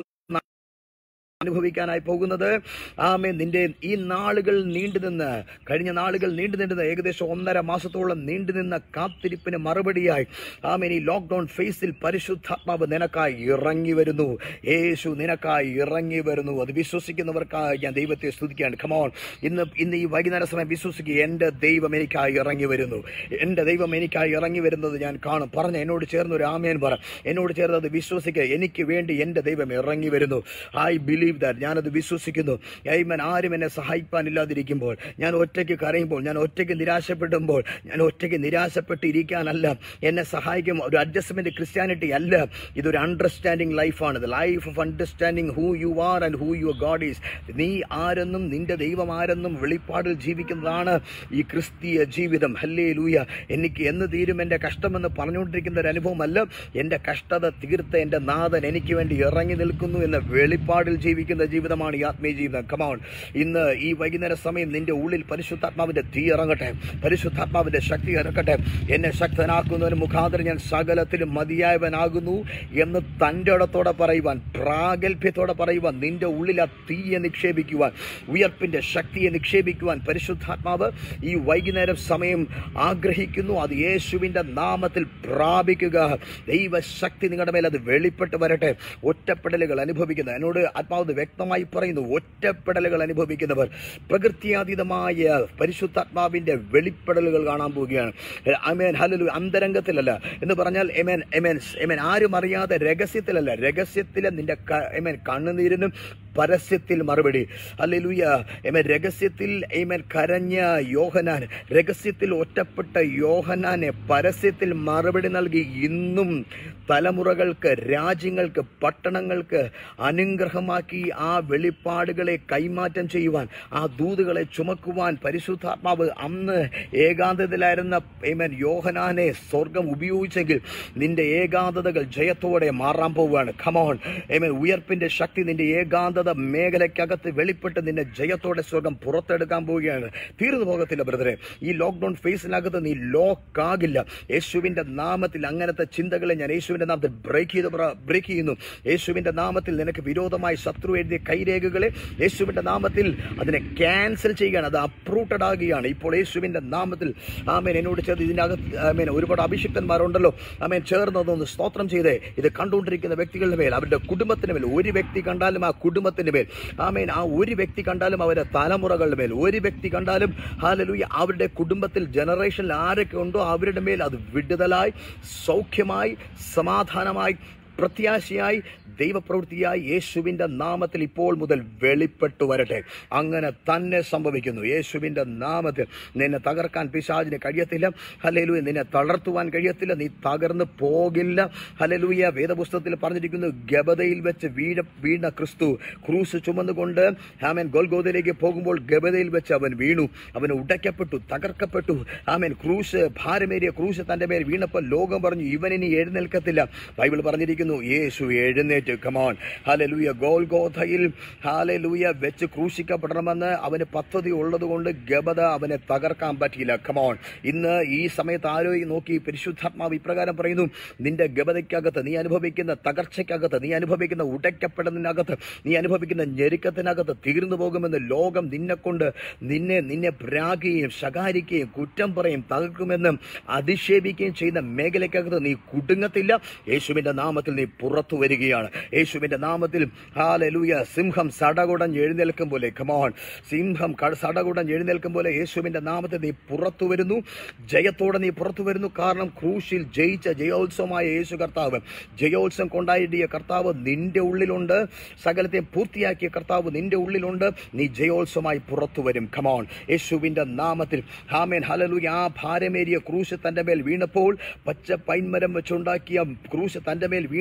അനുഭവിക്കാനായി പോകുന്നത് ആമേ നിന്റെ ഈ നാളുകൾ നീണ്ടുനിന്ന് കഴിഞ്ഞ നാളുകൾ നീണ്ടു നിന്നത് ഏകദേശം ഒന്നര മാസത്തോളം നീണ്ടുനിന്ന കാത്തിരിപ്പിന് മറുപടിയായി ആമേൻ ഈ ലോക്ക്ഡൌൺ ഫേസിൽ പരിശുദ്ധാത്മാവ് നിനക്കായി ഇറങ്ങി വരുന്നു യേശു നിനക്കായി ഇറങ്ങി വരുന്നു അത് വിശ്വസിക്കുന്നവർക്കായി ഞാൻ ദൈവത്തെ സ്തുതിക്കുകയാണ് കമോൺ ഇന്ന് ഇന്ന് ഈ വൈകുന്നേര സമയം വിശ്വസിക്കുക എൻ്റെ ദൈവം എനിക്കായി ഇറങ്ങി വരുന്നു എൻ്റെ ദൈവം എനിക്കായി ഇറങ്ങി വരുന്നത് ഞാൻ കാണും പറഞ്ഞ എന്നോട് ചേർന്ന് ഒരു ആമേൻ പറ എന്നോട് ചേർന്ന് അത് വിശ്വസിക്കുക എനിക്ക് വേണ്ടി എൻ്റെ ദൈവം ഇറങ്ങി വരുന്നു ഐ ബിലീവ് ദാറ്റ് ഞാനത് വിശ്വസിക്കുന്നു ഐമൻ ആരും എന്നെ സഹായിപ്പാനില്ലാതിരിക്കുമ്പോൾ ഞാൻ ഒറ്റയ്ക്ക് കരയുമ്പോൾ ഞാൻ ഒറ്റയ്ക്ക് നിരാശപ്പെടുമ്പോൾ ഞാൻ ഒറ്റയ്ക്ക് നിരാശപ്പെട്ടിരിക്കാനല്ല എന്നെ സഹായിക്കും ഒരു അഡ്ജസ്റ്റ്മെന്റ് ക്രിസ്ത്യാനിറ്റി അല്ല ഇതൊരു അണ്ടർസ്റ്റാൻഡിങ് ലൈഫാണ് ഇത് life of understanding who you are and who your God is നീ ആരെന്നും നിന്റെ ദൈവം ആരെന്നും വെളിപ്പാടിൽ ജീവിക്കുന്നതാണ് ഈ ക്രിസ്തീയ ജീവിതം ഹല്ലേ ലൂയ എനിക്ക് എന്ന് തീരും എൻ്റെ കഷ്ടമെന്ന് പറഞ്ഞുകൊണ്ടിരിക്കുന്ന ഒരു അനുഭവമല്ല എൻ്റെ കഷ്ടത തീർത്ത എൻ്റെ നാഥൻ എനിക്ക് വേണ്ടി ഇറങ്ങി നിൽക്കുന്നു എന്ന വെളിപ്പാടിൽ ജീവിക്കുന്ന ജീവിതമാണ് ഈ ആത്മീയ ജീവിതം കമോൺ ഇന്ന് ഈ വൈകുന്നേര സമയം നിന്റെ ഉള്ളിൽ പരിശുദ്ധാത്മാവിന്റെ തീ ഇറങ്ങട്ടെ പരിശുദ്ധാത്മാവിന്റെ ശക്തി ഇറക്കട്ടെ എന്നെ ശക്തനാക്കുന്നതിന് മുഖാന്തരം ഞാൻ സകലത്തിലും മതിയായവനാകുന്നു എന്ന് തൻ്റെ ഇടത്തോടെ പറയുവാൻ പ്രാഗൽഭ്യത്തോടെ പറയുവാൻ നിന്റെ ഉള്ളിൽ ആ തീയെ നിക്ഷേപിക്കുവാൻ ഉയർപ്പിന്റെ ശക്തിയെ നിക്ഷേപിക്കുവാൻ പരിശുദ്ധാത്മാവ് ഈ വൈകുന്നേരം സമയം ആഗ്രഹിക്കുന്നു അത് യേശുവിന്റെ നാമത്തിൽ പ്രാപിക്കുക ദൈവശക്തി നിങ്ങളുടെ മേൽ അത് വെളിപ്പെട്ട് വരട്ടെ ഒറ്റപ്പെടലുകൾ അനുഭവിക്കുന്ന എന്നോട് ആത്മാവ് വ്യക്തമായി പറയുന്നു ഒറ്റപ്പെടലുകൾ അനുഭവിക്കുന്നവർ പ്രകൃത്യാതീതമായ പരിശുദ്ധാത്മാവിന്റെ വെളിപ്പെടലുകൾ കാണാൻ പോവുകയാണ് അമേൻ ഹലലു അന്തരംഗത്തിലല്ല എന്ന് പറഞ്ഞാൽ എമേൻ എമേൻ എമേൻ ആരും അറിയാതെ രഹസ്യത്തിലല്ല രഹസ്യത്തിലെ നിന്റെ ക- എമേൻ കണ്ണുനീരിനും പരസ്യത്തിൽ മറുപടി അല്ലെലുയ എമേൻ രഹസ്യത്തിൽ എമേൻ കരഞ്ഞ യോഹനാൻ രഹസ്യത്തിൽ ഒറ്റപ്പെട്ട യോഹനാനെ പരസ്യത്തിൽ മറുപടി നൽകി ഇന്നും തലമുറകൾക്ക് രാജ്യങ്ങൾക്ക് പട്ടണങ്ങൾക്ക് അനുഗ്രഹമാക്കി ആ വെളിപ്പാടുകളെ കൈമാറ്റം ചെയ്യുവാൻ ആ ദൂതുകളെ ചുമക്കുവാൻ പരിശുദ്ധാത്മാവ് അന്ന് ഏകാന്തതയിലായിരുന്ന ഏമൻ യോഹനാനെ സ്വർഗം ഉപയോഗിച്ചെങ്കിൽ നിന്റെ ഏകാന്തതകൾ ജയത്തോടെ മാറാൻ പോവുകയാണ് ഖമോൺ ഏമൻ ഉയർപ്പിന്റെ ശക്തി നിന്റെ ഏകാന്തത മേഖലയ്ക്കകത്ത് വെളിപ്പെട്ട് നിന്നെ ജയത്തോടെ സ്വർഗം പുറത്തെടുക്കാൻ പോവുകയാണ് തീർന്നു പോകത്തില്ല ബ്രദറെ ഈ ലോക്ക്ഡൌൺ ഫേസിനകത്ത് നീ ലോക്ക് ആകില്ല യേശുവിന്റെ നാമത്തിൽ അങ്ങനത്തെ ചിന്തകളെ ഞാൻ യേശുവിന്റെ നാമത്തിൽ ബ്രേക്ക് ചെയ്ത് ബ്രേക്ക് ചെയ്യുന്നു യേശുവിന്റെ നാമത്തിൽ നിനക്ക് വിരോധമായി ശത്രു എഴുതിയ കൈരേഖകളെ യേശുവിന്റെ നാമത്തിൽ അതിനെ ക്യാൻസൽ ചെയ്യുകയാണ് അത് അപ്രൂട്ടഡ് ആകുകയാണ് ഇപ്പോൾ യേശുവിന്റെ നാമത്തിൽ ആമേൻ എന്നോട് ചേർത്ത് ഇതിനകത്ത് ആമേൻ ഒരുപാട് അഭിഷിക്തന്മാരുണ്ടല്ലോ ആമേൻ ചേർന്നതൊന്ന് സ്തോത്രം ചെയ്തേ ഇത് കണ്ടുകൊണ്ടിരിക്കുന്ന വ്യക്തികളുടെ മേൽ അവരുടെ കുടുംബത്തിന് മേൽ ഒരു വ്യക്തി കണ്ടാലും ആ കുടുംബത്തിന്റെ മേൽ ആമേൻ ആ ഒരു വ്യക്തി കണ്ടാലും അവരുടെ തലമുറകളുടെ മേൽ ഒരു വ്യക്തി കണ്ടാലും ഹാലലൂയ അവരുടെ കുടുംബത്തിൽ ജനറേഷനിൽ ആരൊക്കെ ഉണ്ടോ അവരുടെ മേൽ അത് വിടുതലായി സൗഖ്യമായി സമാധാനമായി പ്രത്യാശയായി ദൈവപ്രവൃത്തിയായി യേശുവിൻ്റെ നാമത്തിൽ ഇപ്പോൾ മുതൽ വെളിപ്പെട്ടു വരട്ടെ അങ്ങനെ തന്നെ സംഭവിക്കുന്നു യേശുവിൻ്റെ നാമത്തിൽ നിന്നെ തകർക്കാൻ പിശാചിന് കഴിയത്തില്ല ഹലലൂയ നിന്നെ തളർത്തുവാൻ കഴിയത്തില്ല നീ തകർന്നു പോകില്ല ഹലലൂയ വേദപുസ്തകത്തിൽ പറഞ്ഞിരിക്കുന്നു ഗബതയിൽ വെച്ച് വീഴ വീണ ക്രിസ്തു ക്രൂസ് ചുമന്നുകൊണ്ട് ആമൻ ഗോൽഗോതയിലേക്ക് പോകുമ്പോൾ ഗബതയിൽ വെച്ച് അവൻ വീണു അവൻ ഉടയ്ക്കപ്പെട്ടു തകർക്കപ്പെട്ടു ആമൻ ക്രൂശ് ഭാരമേറിയ ക്രൂശ് തന്റെ മേൽ വീണപ്പോൾ ലോകം പറഞ്ഞു ഇവനിനി എഴുന്നേൽക്കത്തില്ല ബൈബിൾ പറഞ്ഞിരിക്കുന്നു യേശു എഴുന്നേറ്റ് കമോൺ ഹാലലൂയ ഗോൽഗോഥയിൽ ഹാലലൂയ വെച്ച് ക്രൂശിക്കപ്പെടണമെന്ന് അവന് പദ്ധതി ഉള്ളതുകൊണ്ട് ഗബത അവനെ തകർക്കാൻ പറ്റിയില്ല കമോൺ ഇന്ന് ഈ സമയത്ത് ആരോ ഈ നോക്കി പരിശുദ്ധാത്മാവ് ഇപ്രകാരം പറയുന്നു നിന്റെ ഗബതയ്ക്കകത്ത് നീ അനുഭവിക്കുന്ന തകർച്ചയ്ക്കകത്ത് നീ അനുഭവിക്കുന്ന ഉടയ്ക്കപ്പെടുന്നതിനകത്ത് നീ അനുഭവിക്കുന്ന ഞെരുക്കത്തിനകത്ത് തീർന്നു പോകുമെന്ന് ലോകം നിന്നെ കൊണ്ട് നിന്നെ നിന്നെ പ്രാഗുകയും ശകാരിക്കുകയും കുറ്റം പറയും തകർക്കുമെന്നും അധിക്ഷേപിക്കുകയും ചെയ്യുന്ന മേഖലയ്ക്കകത്ത് നീ കുടുങ്ങത്തില്ല യേശുവിന്റെ നാമത്തിൽ നീ പുറത്തു വരികയാണ് യേശുവിന്റെ നാമത്തിൽ ഹാലലൂയ സിംഹം സടകുടഞ്ഞ് എഴുന്നേൽക്കും പോലെ കമോൺ സിംഹം ക- സടകുടഞ്ഞ് എഴുന്നേൽക്കും പോലെ യേശുവിന്റെ നാമത്തിൽ നീ പുറത്തു വരുന്നു ജയത്തോടെ നീ പുറത്തു വരുന്നു കാരണം ക്രൂശിൽ ജയിച്ച ജയോത്സവമായ യേശു കർത്താവ് ജയോത്സവം കൊണ്ടായിടിയ കർത്താവ് നിന്റെ ഉള്ളിലുണ്ട് സകലത്തെ പൂർത്തിയാക്കിയ കർത്താവ് നിന്റെ ഉള്ളിലുണ്ട് നീ ജയോത്സവമായി പുറത്തു വരും കമോൺ യേശുവിന്റെ നാമത്തിൽ ഹാമേൻ ഹലലൂയ ആ ഭാരമേറിയ ക്രൂശ് തന്റെ മേൽ വീണപ്പോൾ പച്ച പൈൻമരം വെച്ചുണ്ടാക്കിയ ക്രൂശ് തന്റെ മേൽ വീണ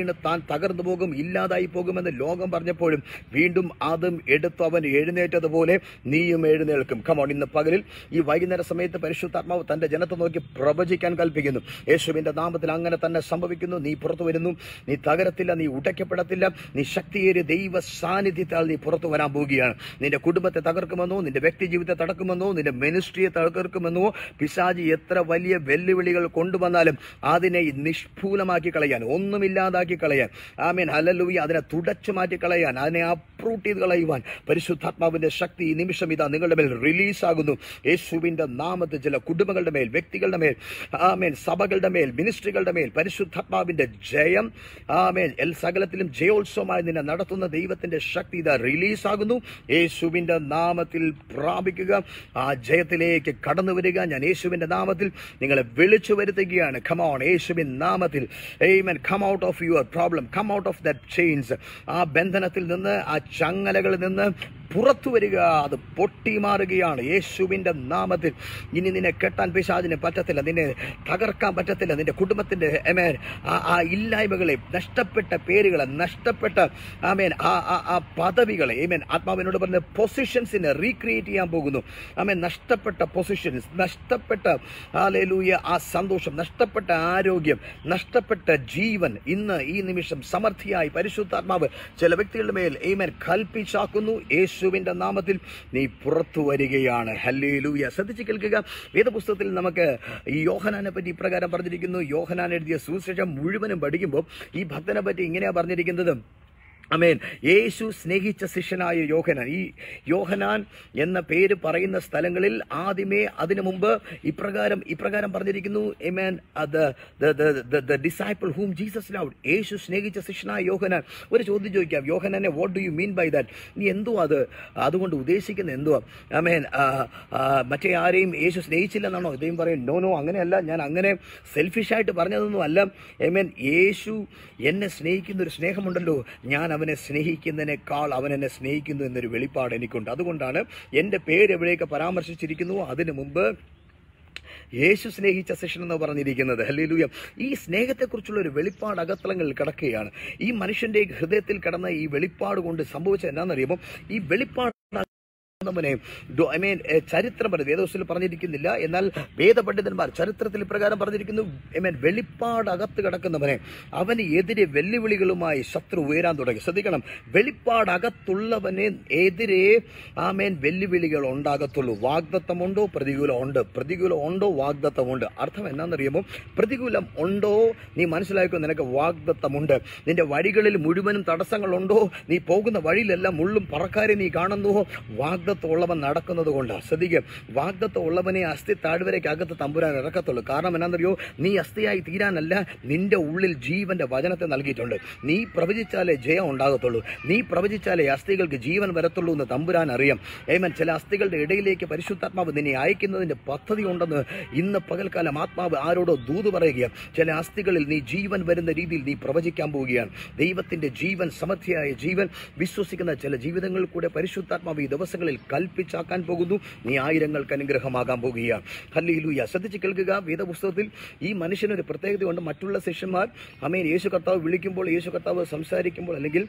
വീണ് താൻ തകർന്നു പോകും ഇല്ലാതായി പോകുമെന്ന് ലോകം പറഞ്ഞപ്പോഴും വീണ്ടും അതും എടുത്ത് അവൻ എഴുന്നേറ്റതുപോലെ നീയും എഴുന്നേൽക്കും കമോൺ ഇന്ന് പകലിൽ ഈ വൈകുന്നേര സമയത്ത് പരിശുദ്ധാത്മാവ് തന്റെ ജനത്തെ നോക്കി പ്രവചിക്കാൻ കൽപ്പിക്കുന്നു യേശുവിന്റെ നാമത്തിൽ അങ്ങനെ തന്നെ സംഭവിക്കുന്നു നീ പുറത്തു വരുന്നു നീ തകരത്തില്ല നീ ഉടയ്ക്കപ്പെടത്തില്ല നീ ശക്തിയേറിയ ദൈവ സാന്നിധ്യത്താൽ നീ പുറത്തു വരാൻ പോവുകയാണ് നിന്റെ കുടുംബത്തെ തകർക്കുമെന്നോ നിന്റെ വ്യക്തി ജീവിതത്തെ തടക്കുമെന്നോ നിന്റെ മിനിസ്ട്രിയെ തകർക്കുമെന്നോ പിശാജി എത്ര വലിയ വെല്ലുവിളികൾ കൊണ്ടുവന്നാലും അതിനെ നിഷ്ഫൂലമാക്കി കളയാൻ ഒന്നുമില്ലാതാക്കി കളയാൻ ആമേൻ ഹലലൂയ അതിനെ തുടച്ചു മാറ്റി കളയാൻ അതിനെ അപ്രൂട്ട് ചെയ്ത് കളയുവാൻ പരിശുദ്ധാത്മാവിന്റെ ശക്തി ഈ നിമിഷം ഇതാ നിങ്ങളുടെ മേൽ റിലീസ് ആകുന്നു യേശുവിന്റെ നാമത്തിൽ ചില കുടുംബങ്ങളുടെ മേൽ വ്യക്തികളുടെ മേൽ ആമേൻ സഭകളുടെ മേൽ മിനിസ്ട്രികളുടെ മേൽ പരിശുദ്ധാത്മാവിന്റെ ജയം ആമേൻ എൽ സകലത്തിലും ജയോത്സവമായി നിന്നെ നടത്തുന്ന ദൈവത്തിന്റെ ശക്തി ഇതാ റിലീസ് ആകുന്നു യേശുവിന്റെ നാമത്തിൽ പ്രാപിക്കുക ആ ജയത്തിലേക്ക് കടന്നു വരിക ഞാൻ യേശുവിന്റെ നാമത്തിൽ നിങ്ങളെ വിളിച്ചു വരുത്തുകയാണ് കമോൺ യേശുവിൻ നാമത്തിൽ Amen. Come out of your problem. Come out of that chains. ആ ബന്ധനത്തിൽ നിന്ന് ആ ചങ്ങലകളിൽ നിന്ന് പുറത്തു വരിക അത് പൊട്ടിമാറുകയാണ് യേശുവിന്റെ നാമത്തിൽ ഇനി നിന്നെ കെട്ടാൻ പിശാചിന് പറ്റത്തില്ല നിന്നെ തകർക്കാൻ പറ്റത്തില്ല നിന്റെ കുടുംബത്തിന്റെ അമേൻ ആ ആ ഇല്ലായ്മകളെ നഷ്ടപ്പെട്ട പേരുകളെ നഷ്ടപ്പെട്ട ആമേൻ ആ ആ ആ പദവികളെ ഏമേൻ ആത്മാവിനോട് പറഞ്ഞ പൊസിഷൻസിനെ റീക്രിയേറ്റ് ചെയ്യാൻ പോകുന്നു ആമേൻ നഷ്ടപ്പെട്ട പൊസിഷൻസ് നഷ്ടപ്പെട്ട ഹാലേലൂയ ആ സന്തോഷം നഷ്ടപ്പെട്ട ആരോഗ്യം നഷ്ടപ്പെട്ട ജീവൻ ഇന്ന് ഈ നിമിഷം സമൃദ്ധിയായി പരിശുദ്ധാത്മാവ് ചില വ്യക്തികളുടെ മേൽ ഏമേൻ കൽപ്പിച്ചാക്കുന്നു യേശുവിന്റെ നാമത്തിൽ നീ പുറത്തു വരികയാണ് ഹല്ലേലൂയ ശ്രദ്ധിച്ച് കേൾക്കുക വേദപുസ്തകത്തിൽ നമുക്ക് ഈ യോഹനാനെ പറ്റി ഇപ്രകാരം പറഞ്ഞിരിക്കുന്നു യോഹനാൻ എഴുതിയ സുവിശേഷം മുഴുവനും പഠിക്കുമ്പോൾ ഈ ഭക്തനെ പറ്റി ഇങ്ങനെയാ പറഞ്ഞിരിക്കുന്നത് അമേൻ യേശു സ്നേഹിച്ച ശിഷ്യനായ യോഹനാൻ ഈ യോഹനാൻ എന്ന പേര് പറയുന്ന സ്ഥലങ്ങളിൽ ആദ്യമേ അതിനു മുമ്പ് ഇപ്രകാരം ഇപ്രകാരം പറഞ്ഞിരിക്കുന്നു a man the disciple whom Jesus loved യേശു സ്നേഹിച്ച ശിഷ്യനായ യോഹനാൻ ഒരു ചോദ്യം ചോദിക്കാം യോഹനാനെ what do you mean by that നീ എന്തോ അത് അതുകൊണ്ട് ഉദ്ദേശിക്കുന്നത് എന്തുവാ അമേൻ മറ്റേ ആരെയും യേശു സ്നേഹിച്ചില്ലെന്നാണോ ഇദ്ദേഹം പറയും നോ നോ അങ്ങനെയല്ല ഞാൻ അങ്ങനെ സെൽഫിഷായിട്ട് പറഞ്ഞതൊന്നും അല്ല എമേൻ യേശു എന്നെ സ്നേഹിക്കുന്ന ഒരു സ്നേഹമുണ്ടല്ലോ ഞാൻ അവനെ സ്നേഹിക്കുന്നതിനേക്കാൾ അവൻ എന്നെ സ്നേഹിക്കുന്നു എന്നൊരു വെളിപ്പാട് എനിക്കുണ്ട് അതുകൊണ്ടാണ് എൻ്റെ പേര് എവിടെയൊക്കെ പരാമർശിച്ചിരിക്കുന്നുവോ അതിനു മുമ്പ് യേശു സ്നേഹിച്ച സെഷൻ എന്ന് പറഞ്ഞിരിക്കുന്നത് ഹല്ലേലൂയ ഈ സ്നേഹത്തെക്കുറിച്ചുള്ള ഒരു വെളിപ്പാട് അകത്തളങ്ങളിൽ കിടക്കുകയാണ് ഈ മനുഷ്യന്റെ ഹൃദയത്തിൽ കിടന്ന ഈ വെളിപ്പാട് കൊണ്ട് സംഭവിച്ചത് എന്താണെന്നറിയുമ്പോൾ ഈ വെളിപ്പാട് െ ഐ മീൻ ചരിത്രം പറഞ്ഞു വേദവസ്തുവിൽ പറഞ്ഞിരിക്കുന്നില്ല എന്നാൽ വേദപണ്ഡിതന്മാർ ചരിത്രത്തിൽ ഇപ്രകാരം പറഞ്ഞിരിക്കുന്നു ഐ മീൻ വെളിപ്പാട് അകത്ത് കിടക്കുന്നവനെ അവന് എതിരെ വെല്ലുവിളികളുമായി ശത്രു ഉയരാൻ തുടങ്ങി ശ്രദ്ധിക്കണം വെളിപ്പാട് അകത്തുള്ളവനെ എതിരെ ആമേൻ വെല്ലുവിളികൾ ഉണ്ടാകത്തുള്ളൂ വാഗ്ദത്തമുണ്ടോ പ്രതികൂലം ഉണ്ട് പ്രതികൂലം ഉണ്ടോ വാഗ്ദത്തമുണ്ട് അർത്ഥം എന്നാണെന്നറിയുമ്പോൾ പ്രതികൂലം ഉണ്ടോ നീ മനസ്സിലാക്കോ നിനക്ക് വാഗ്ദത്തമുണ്ട് നിന്റെ വഴികളിൽ മുഴുവനും തടസ്സങ്ങളുണ്ടോ നീ പോകുന്ന വഴിയിലെല്ലാം മുള്ളും പറക്കാരെ നീ കാണുന്നുവോ വാഗ്ദത്തം ഉള്ളവൻ നടക്കുന്നത് കൊണ്ട് ശ്രദ്ധിക്കുക വാഗ്ദത്തം ഉള്ളവനെ അസ്ഥി താഴ്വരയ്ക്ക് അകത്ത് തമ്പുരാൻ ഇറക്കത്തുള്ളൂ കാരണം എന്നാന്നറിയോ നീ അസ്ഥിയായി തീരാനല്ല നിന്റെ ഉള്ളിൽ ജീവന്റെ വചനത്തെ നൽകിയിട്ടുണ്ട് നീ പ്രവചിച്ചാലേ ജയം ഉണ്ടാകത്തുള്ളൂ നീ പ്രവചിച്ചാലേ അസ്ഥികൾക്ക് ജീവൻ വരത്തുള്ളൂ എന്ന് തമ്പുരാൻ അറിയാം ഏമൻ ചില അസ്ഥികളുടെ ഇടയിലേക്ക് പരിശുദ്ധാത്മാവ് നിന്നെ അയക്കുന്നതിന്റെ പദ്ധതി ഉണ്ടെന്ന് ഇന്ന് പകൽക്കാലം ആത്മാവ് ആരോടോ ദൂത് പറയുകയാണ് ചില അസ്ഥികളിൽ നീ ജീവൻ വരുന്ന രീതിയിൽ നീ പ്രവചിക്കാൻ പോവുകയാണ് ദൈവത്തിന്റെ ജീവൻ സമൃദ്ധിയായ ജീവൻ വിശ്വസിക്കുന്ന ചില ജീവിതങ്ങളിൽ കൂടെ പരിശുദ്ധാത്മാവ് ഈ ദിവസങ്ങളിൽ കൽപ്പിച്ചാക്കാൻ പോകുന്നു നീ ആയിരങ്ങൾക്ക് അനുഗ്രഹമാകാൻ പോകുകയാണ് ഹല്ലേലൂയ ശ്രദ്ധിച്ച് കേൾക്കുക വേദപുസ്തകത്തിൽ ഈ മനുഷ്യനൊരു പ്രത്യേകതയുണ്ട് മറ്റുള്ള ശിഷ്യന്മാർ അമേൻ യേശു കർത്താവ് വിളിക്കുമ്പോൾ യേശു കർത്താവ് സംസാരിക്കുമ്പോൾ അല്ലെങ്കിൽ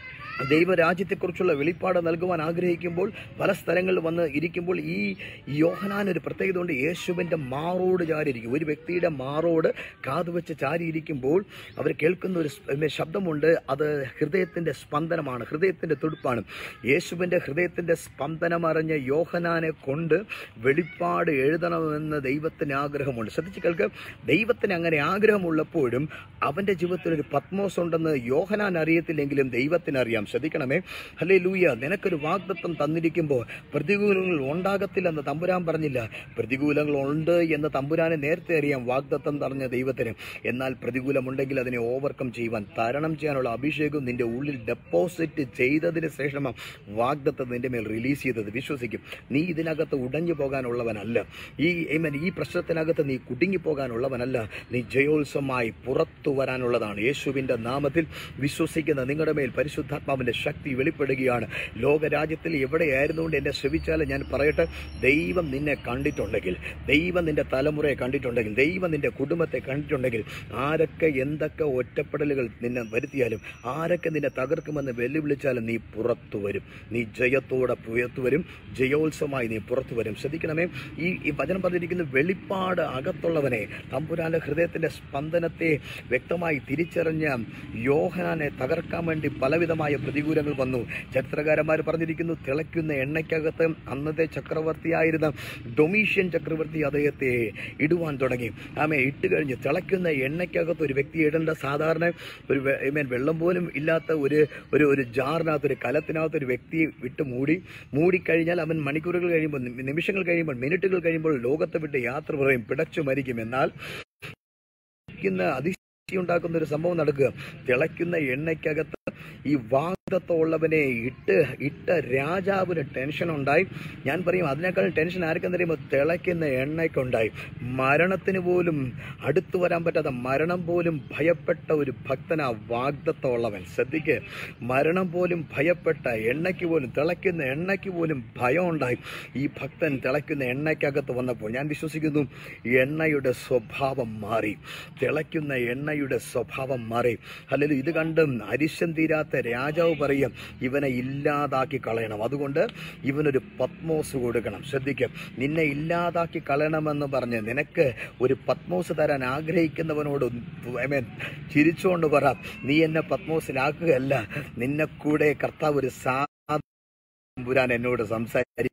ദൈവരാജ്യത്തെക്കുറിച്ചുള്ള വെളിപ്പാട് നൽകുവാൻ ആഗ്രഹിക്കുമ്പോൾ പല സ്ഥലങ്ങളിൽ വന്ന് ഇരിക്കുമ്പോൾ ഈ യോഹനാൻ ഒരു പ്രത്യേകത ഉണ്ട് യേശുവിൻ്റെ മാറോട് ചാരിയിരിക്കും ഒരു വ്യക്തിയുടെ മാറോട് കാത് വെച്ച് ചാരിയിരിക്കുമ്പോൾ അവർ കേൾക്കുന്ന ഒരു സ്- ശബ്ദമുണ്ട് അത് ഹൃദയത്തിൻ്റെ സ്പന്ദനമാണ് ഹൃദയത്തിൻ്റെ തുടുപ്പാണ് യേശുവിൻ്റെ ഹൃദയത്തിൻ്റെ സ്പന്ദനം അറിഞ്ഞ യോഹനാനെ കൊണ്ട് വെളിപ്പാട് എഴുതണമെന്ന് ദൈവത്തിന് ആഗ്രഹമുണ്ട് ശ്രദ്ധിച്ച് കേൾക്ക് ദൈവത്തിന് അങ്ങനെ ആഗ്രഹമുള്ളപ്പോഴും അവൻ്റെ ജീവിതത്തിൽ ഒരു പത്മോസ് ഉണ്ടെന്ന് യോഹനാൻ അറിയത്തില്ലെങ്കിലും ദൈവത്തിന് അറിയാം ശ്രദ്ധിക്കണമേ അല്ലേ ലൂയ നിനക്കൊരു വാഗ്ദത്വം തന്നിരിക്കുമ്പോൾ പ്രതികൂലങ്ങൾ ഉണ്ടാകത്തില്ലെന്ന് തമ്പുരാൻ പറഞ്ഞില്ല പ്രതികൂലങ്ങൾ ഉണ്ട് എന്ന് തമ്പുരാനെ നേരത്തെ അറിയാം വാഗ്ദത്വം തറഞ്ഞ ദൈവത്തിന് എന്നാൽ പ്രതികൂലമുണ്ടെങ്കിൽ അതിനെ ഓവർകം ചെയ്യുവാൻ തരണം ചെയ്യാനുള്ള അഭിഷേകം നിന്റെ ഉള്ളിൽ ഡെപ്പോസിറ്റ് ചെയ്തതിന് ശേഷമാണ് വാഗ്ദത്വം നിന്റെ മേൽ റിലീസ് ചെയ്തത് വിശ്വസിക്കും നീ ഇതിനകത്ത് ഉടഞ്ഞു പോകാനുള്ളവനല്ല ഈ ഏമൻ ഈ പ്രശ്നത്തിനകത്ത് നീ കുടുങ്ങി പോകാനുള്ളവനല്ല നീ ജയോത്സവമായി പുറത്തു വരാനുള്ളതാണ് യേശുവിൻ്റെ നാമത്തിൽ വിശ്വസിക്കുന്ന നിങ്ങളുടെ മേൽ പരിശുദ്ധാത്മാവ് കർത്താവിൻ്റെ ശക്തി വെളിപ്പെടുകയാണ് ലോകരാജ്യത്തിൽ എവിടെയായിരുന്നുകൊണ്ട് എന്നെ ശ്രമിച്ചാലും ഞാൻ പറയട്ടെ ദൈവം നിന്നെ കണ്ടിട്ടുണ്ടെങ്കിൽ ദൈവം നിന്റെ തലമുറയെ കണ്ടിട്ടുണ്ടെങ്കിൽ ദൈവം നിന്റെ കുടുംബത്തെ കണ്ടിട്ടുണ്ടെങ്കിൽ ആരൊക്കെ എന്തൊക്കെ ഒറ്റപ്പെടലുകൾ നിന്നെ വരുത്തിയാലും ആരൊക്കെ നിന്നെ തകർക്കുമെന്ന് വെല്ലുവിളിച്ചാലും നീ പുറത്തു വരും നീ ജയത്തോടെ പുറത്തു വരും ജയോത്സവമായി നീ പുറത്തു വരും ശ്രദ്ധിക്കണമേ ഈ ഈ വചനം പറഞ്ഞിരിക്കുന്ന വെളിപ്പാട് അകത്തുള്ളവനെ തമ്പുരാന്റെ ഹൃദയത്തിന്റെ സ്പന്ദനത്തെ വ്യക്തമായി തിരിച്ചറിഞ്ഞ യോഹനാനെ തകർക്കാൻ വേണ്ടി പലവിധമായ പ്രതികൂലങ്ങൾ വന്നു ചരിത്രകാരന്മാർ പറഞ്ഞിരിക്കുന്നു തിളയ്ക്കുന്ന എണ്ണയ്ക്കകത്ത് അന്നത്തെ ചക്രവർത്തിയായിരുന്ന ഡൊമീഷ്യൻ ചക്രവർത്തി അദ്ദേഹത്തെ ഇടുവാൻ തുടങ്ങി ആമേ ഇട്ട് കഴിഞ്ഞ് തിളയ്ക്കുന്ന എണ്ണയ്ക്കകത്ത് ഒരു വ്യക്തി ഇടേണ്ട സാധാരണ ഒരു വെ- I mean, വെള്ളം പോലും ഇല്ലാത്ത ഒരു ഒരു ഒരു ജാറിനകത്ത് ഒരു കലത്തിനകത്ത് ഒരു വ്യക്തിയെ വിട്ട് മൂടി മൂടിക്കഴിഞ്ഞാൽ അവൻ മണിക്കൂറുകൾ കഴിയുമ്പോൾ നി- നിമിഷങ്ങൾ കഴിയുമ്പോൾ മിനിറ്റുകൾ കഴിയുമ്പോൾ ലോകത്തെ വിട്ട് യാത്ര പറയും പിടച്ചു മരിക്കും എന്നാൽ തിളയ്ക്കുന്ന അതിശക്തി ഉണ്ടാക്കുന്ന ഒരു സംഭവം നടക്കുക തിളയ്ക്കുന്ന എണ്ണയ്ക്കകത്ത് ഈ വാഗ്ദത്തമുള്ളവനെ ഇട്ട് ഇട്ട രാജാവിന് ടെൻഷൻ ഉണ്ടായി ഞാൻ പറയും അതിനേക്കാളും ടെൻഷൻ ആർക്കെന്ന് പറയുമ്പോൾ തിളയ്ക്കുന്ന എണ്ണയ്ക്കുണ്ടായി മരണത്തിന് പോലും അടുത്തു വരാൻ പറ്റാത്ത മരണം പോലും ഭയപ്പെട്ട ഒരു ഭക്തനാ വാഗ്ദത്തമുള്ളവൻ ശ്രദ്ധിക്ക് മരണം പോലും ഭയപ്പെട്ട എണ്ണയ്ക്ക് പോലും തിളയ്ക്കുന്ന എണ്ണയ്ക്ക് പോലും ഭയം ഉണ്ടായി ഈ ഭക്തൻ തിളയ്ക്കുന്ന എണ്ണയ്ക്കകത്ത് വന്നപ്പോൾ ഞാൻ വിശ്വസിക്കുന്നു എണ്ണയുടെ സ്വഭാവം മാറി തിളയ്ക്കുന്ന എണ്ണയുടെ സ്വഭാവം മാറി അല്ലെങ്കിൽ ഇത് കണ്ട് അരിശം തീരാത്ത രാജാവ് പറയും ഇവനെ ഇല്ലാതാക്കി കളയണം അതുകൊണ്ട് ഇവനൊരു പത്മോസ് കൊടുക്കണം ശ്രദ്ധിക്കും നിന്നെ ഇല്ലാതാക്കി കളയണമെന്ന് പറഞ്ഞ് നിനക്ക് ഒരു പത്മോസ് തരാൻ ആഗ്രഹിക്കുന്നവനോട് ഐ മീൻ ചിരിച്ചുകൊണ്ട് പറ നീ എന്നെ പത്മോസിലാക്കുകയല്ല നിന്നെ കൂടെ കർത്താവ് ഒരു സാ പുരാൻ എന്നോട് സംസാരിക്കും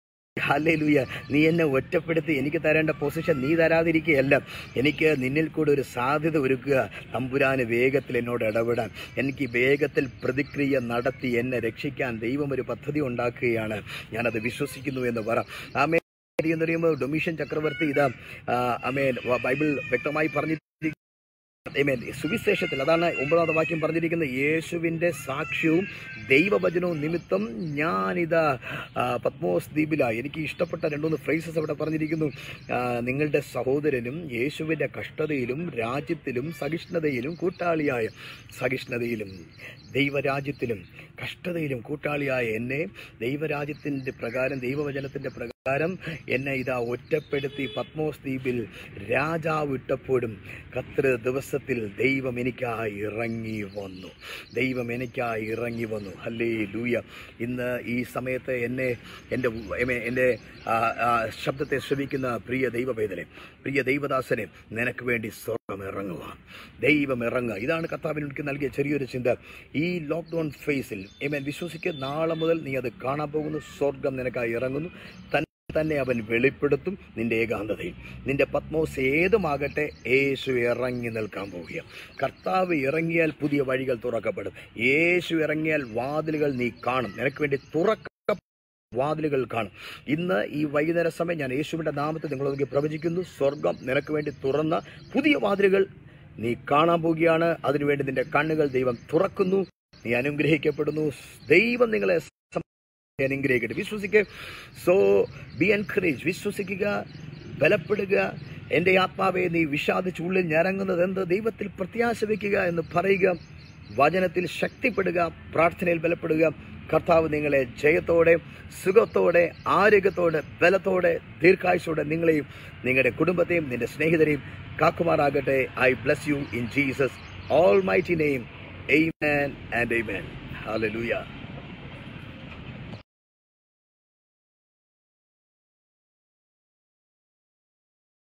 ഹല്ലേലൂയ നീ എന്നെ ഒറ്റപ്പെടുത്തി എനിക്ക് തരേണ്ട പൊസിഷൻ നീ തരാതിരിക്കുകയല്ല എനിക്ക് നിന്നിൽ കൂടെ ഒരു സാധ്യത ഒരുക്കുക തമ്പുരാന് വേഗത്തിൽ എന്നോട് ഇടപെടാൻ എനിക്ക് വേഗത്തിൽ പ്രതിക്രിയ നടത്തി എന്നെ രക്ഷിക്കാൻ ദൈവം ഒരു പദ്ധതി ഉണ്ടാക്കുകയാണ് ഞാനത് വിശ്വസിക്കുന്നു എന്ന് പറ ആമേ എന്ന് പറയുമ്പോൾ ഡൊമീഷ്യൻ ചക്രവർത്തി ഇതാ ആ, ആമേൻ വ- ബൈബിൾ വ്യക്തമായി പറഞ്ഞിരിക്കുന്നു Amen. സുവിശേഷത്തിൽ അതാണ് ഒമ്പതാമത്തെ വാക്യം പറഞ്ഞിരിക്കുന്നത് യേശുവിന്റെ സാക്ഷ്യവും ദൈവവചനവും നിമിത്തം ഞാനിതാ ആ, പത്മോസ് ദ്വീപിലായി എനിക്ക് ഇഷ്ടപ്പെട്ട രണ്ടുമൂന്ന് ഫ്രേസസ് അവിടെ പറഞ്ഞിരിക്കുന്നു ആ, നിങ്ങളുടെ സഹോദരനും യേശുവിന്റെ കഷ്ടതയിലും രാജ്യത്തിലും സഹിഷ്ണുതയിലും കൂട്ടാളിയായ സഹിഷ്ണുതയിലും ദൈവരാജ്യത്തിലും കഷ്ടതയിലും കൂട്ടാളിയായ എന്നെ ദൈവരാജ്യത്തിൻ്റെ പ്രകാരം ദൈവവചനത്തിൻ്റെ പ്രകാരം എന്നെ ഇതാ ഒറ്റപ്പെടുത്തി പത്മോസ് ദ്വീപിൽ രാജാവ് ഇട്ടപ്പോഴും കത്ര ദിവസത്തിൽ ദൈവം എനിക്കായി ഇറങ്ങി വന്നു ദൈവം എനിക്കായി ഇറങ്ങി വന്നു ഹല്ലേ ലൂയ ഇന്ന് ഈ സമയത്ത് എന്നെ എൻ്റെ എമെ- എൻ്റെ ആ, ആ, ശബ്ദത്തെ ശ്രമിക്കുന്ന പ്രിയ ദൈവവേദനെ പ്രിയ ദൈവദാസനെ നിനക്ക് വേണ്ടി സ്വർഗം ഇറങ്ങുക ദൈവം ഇറങ്ങുക ഇതാണ് കർത്താവിന് എനിക്ക് നൽകിയ ചെറിയൊരു ചിന്ത ഈ ലോക്ക്ഡൗൺ ഫേസിൽ എമേൻ വിശ്വസിക്കുക നാളെ മുതൽ നീ അത് കാണാൻ പോകുന്നു സ്വർഗം നിനക്കായി ഇറങ്ങുന്നു തന്നെ തന്നെ അവൻ വെളിപ്പെടുത്തും നിന്റെ ഏകാന്തതയിൽ നിന്റെ പത്മോസ് ഏതുമാകട്ടെ യേശു ഇറങ്ങി നിൽക്കാൻ പോവുക കർത്താവ് ഇറങ്ങിയാൽ പുതിയ വഴികൾ തുറക്കപ്പെടും യേശു ഇറങ്ങിയാൽ വാതിലുകൾ നീ കാണും നിനക്ക് വേണ്ടി തുറക്ക വാതിലുകൾ കാണും ഇന്ന് ഈ വൈകുന്നേര സമയം ഞാൻ യേശുവിൻ്റെ നാമത്തിൽ നിങ്ങളൊക്കെ പ്രവചിക്കുന്നു സ്വർഗം നിനക്ക് വേണ്ടി തുറന്ന പുതിയ വാതിലുകൾ നീ കാണാൻ പോവുകയാണ് അതിനുവേണ്ടി നിന്റെ കണ്ണുകൾ ദൈവം തുറക്കുന്നു നീ അനുഗ്രഹിക്കപ്പെടുന്നു ദൈവം നിങ്ങളെ സം- അനുഗ്രഹിക്കട്ടെ വിശ്വസിക്കുക സോ ബി എൻകറേജ് വിശ്വസിക്കുക ബലപ്പെടുക എൻ്റെ ആത്മാവെ നീ വിഷാദിച്ച് ഉള്ളിൽ ഞരങ്ങുന്നത് എന്ത് ദൈവത്തിൽ പ്രത്യാശ വയ്ക്കുക എന്ന് പറയുക വചനത്തിൽ ശക്തിപ്പെടുക പ്രാർത്ഥനയിൽ ബലപ്പെടുക കർത്താവ് നിങ്ങളെ ജയത്തോടെ സുഖത്തോടെ ആരോഗ്യത്തോടെ ബലത്തോടെ ദീർഘായുസോടെ നിങ്ങളെയും നിങ്ങളുടെ കുടുംബത്തെയും നിന്റെ സ്നേഹിതരെയും കാക്കുമാറാകട്ടെ I bless you in Jesus almighty name Amen and amen. Hallelujah.